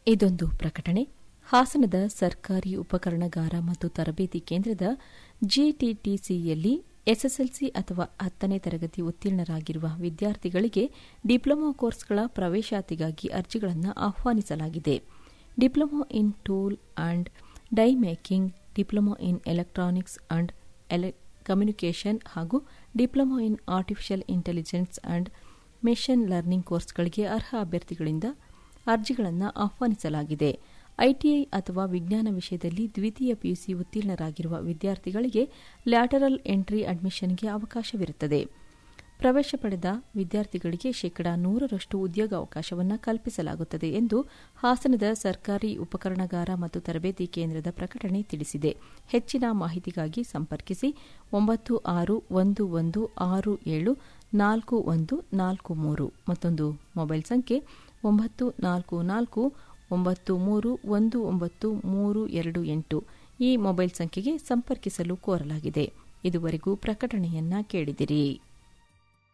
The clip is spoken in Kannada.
ಇದೊಂದು ಪ್ರಕಟಣೆ ಹಾಸನದ ಸರ್ಕಾರಿ ಉಪಕರಣಗಾರ ಮತ್ತು ತರಬೇತಿ ಕೇಂದ್ರದ ಜಿಟಿಟಿಸಿಯಲ್ಲಿ ಎಸ್ಎಸ್ಎಲ್ಸಿ ಅಥವಾ ಹತ್ತನೇ ತರಗತಿ ಉತ್ತೀರ್ಣರಾಗಿರುವ ವಿದ್ಯಾರ್ಥಿಗಳಿಗೆ ಡಿಪ್ಲೊಮಾ ಕೋರ್ಸ್ಗಳ ಪ್ರವೇಶಾತಿಗಾಗಿ ಅರ್ಜಿಗಳನ್ನು ಆಹ್ವಾನಿಸಲಾಗಿದೆ diploma in tool and die making diploma in electronics and communication ಹಾಗೂ diploma in artificial intelligence and machine learning ಕೋರ್ಸ್ಗಳಿಗೆ ಅರ್ಹ ಅಭ್ಯರ್ಥಿಗಳಿಂದ ಅರ್ಜಿಗಳನ್ನು ಆಹ್ವಾನಿಸಲಾಗಿದೆ ಐಟಿಐ ಅಥವಾ ವಿಜ್ಞಾನ ವಿಷಯದಲ್ಲಿ ದ್ವಿತೀಯ ಪಿಯುಸಿ ಉತ್ತೀರ್ಣರಾಗಿರುವ ವಿದ್ಯಾರ್ಥಿಗಳಿಗೆ ಲ್ಯಾಟರಲ್ ಎಂಟ್ರಿ ಅಡ್ಮಿಷನ್ಗೆ ಅವಕಾಶವಿರುತ್ತದೆ ಪ್ರವೇಶ ಪಡೆದ ವಿದ್ಯಾರ್ಥಿಗಳಿಗೆ ಶೇಕಡಾ ನೂರರಷ್ಟು ಉದ್ಯೋಗಾವಕಾಶವನ್ನು ಕಲ್ಪಿಸಲಾಗುತ್ತದೆ ಎಂದು ಹಾಸನದ ಸರ್ಕಾರಿ ಉಪಕರಣಗಾರ ಮತ್ತು ತರಬೇತಿ ಕೇಂದ್ರದ ಪ್ರಕಟಣೆ ತಿಳಿಸಿದೆ ಹೆಚ್ಚಿನ ಮಾಹಿತಿಗಾಗಿ ಸಂಪರ್ಕಿಸಿ ಒಂಬತ್ತು ಆರು ಒಂದು ಒಂದು ಆರು ಏಳು ನಾಲ್ಕು ಒಂದು ನಾಲ್ಕು ಮೂರು ಮತ್ತೊಂದು ಮೊಬೈಲ್ ಸಂಖ್ಯೆ ಒಂಬತ್ತು ನಾಲ್ಕು ನಾಲ್ಕು ಒಂಬತ್ತು ಮೂರು ಒಂದು ಒಂಬತ್ತು ಮೂರು ಎರಡು ಎಂಟು ಈ ಮೊಬೈಲ್ ಸಂಖ್ಯೆಗೆ ಸಂಪರ್ಕಿಸಲು ಕೋರಲಾಗಿದೆ ಇದುವರೆಗೂ ಪ್ರಕಟಣೆಯನ್ನ ಕೇಳಿದಿರಿ